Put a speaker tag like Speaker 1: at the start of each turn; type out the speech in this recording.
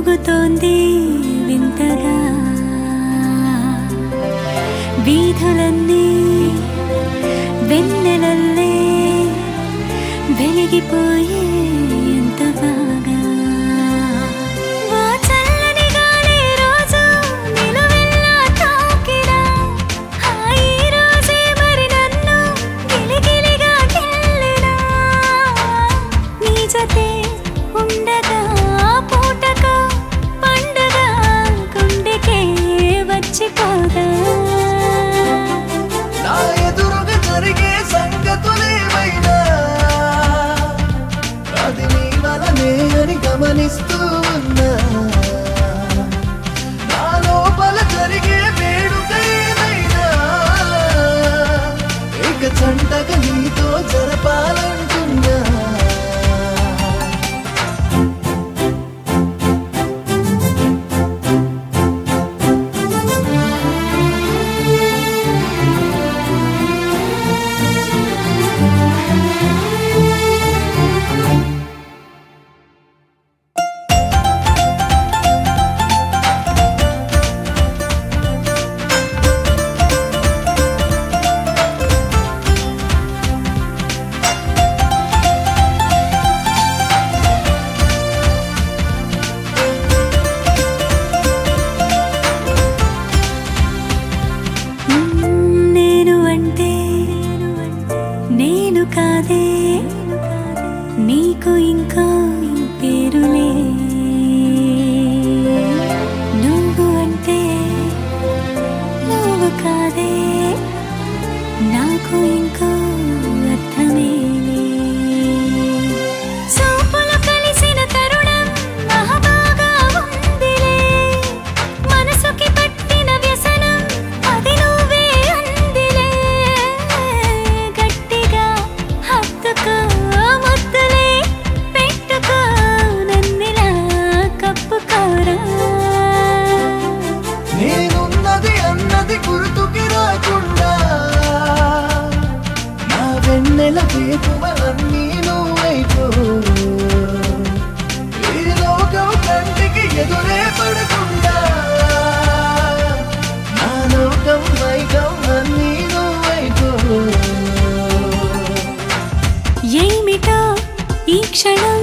Speaker 1: ఊగుతోంది వింతగా వీధులన్నీ వెన్నెలల్లే వెలిగిపోయే ఎంత బాగా ఓ చల్లని గాలి రోజు నిలువెల్లా తాకినా ఆ ఈ రోజే మరి నన్ను గిలిగిలిగా గిల్లినా నీ జతే ఉండగా పూటకు పండగ గుండెకే వచ్చిపోగా
Speaker 2: నా ఎదురుగా జరిగే సంగతులేమైనా అది నీ వలనే అని గమనిస్తూ ఉన్నా నా లోపల జరిగే వేడుక ఏదైనా ఇక చంటగా నీతో జరపాలంటున్నా
Speaker 1: నేను అంటే నేను కాదే నీకు ఇంకా పేరులే నువ్వు అంటే నువ్వు కాదే నాకు ఇంకో అర్థమేలే చూపులు కలిసిన తరుణం మహాబాగా ఉందిలే మనసుకి పట్టిన వ్యసనం అది నువ్వే అందిలే గట్టిగా హత్తుకో ముద్దులే పెట్టుకో నన్నిలా కప్పుకోరా
Speaker 2: నేనున్నది అన్నది గుర్తుకి రాకుండా నా వెన్నెల వేపువ అన్నీ నువ్వైపో ఈ లోకం కంటికి ఎదురే పడకుండా నా లోకం వైకం అన్నీ నువ్వైపో
Speaker 1: ఏమిటో ఈ క్షణం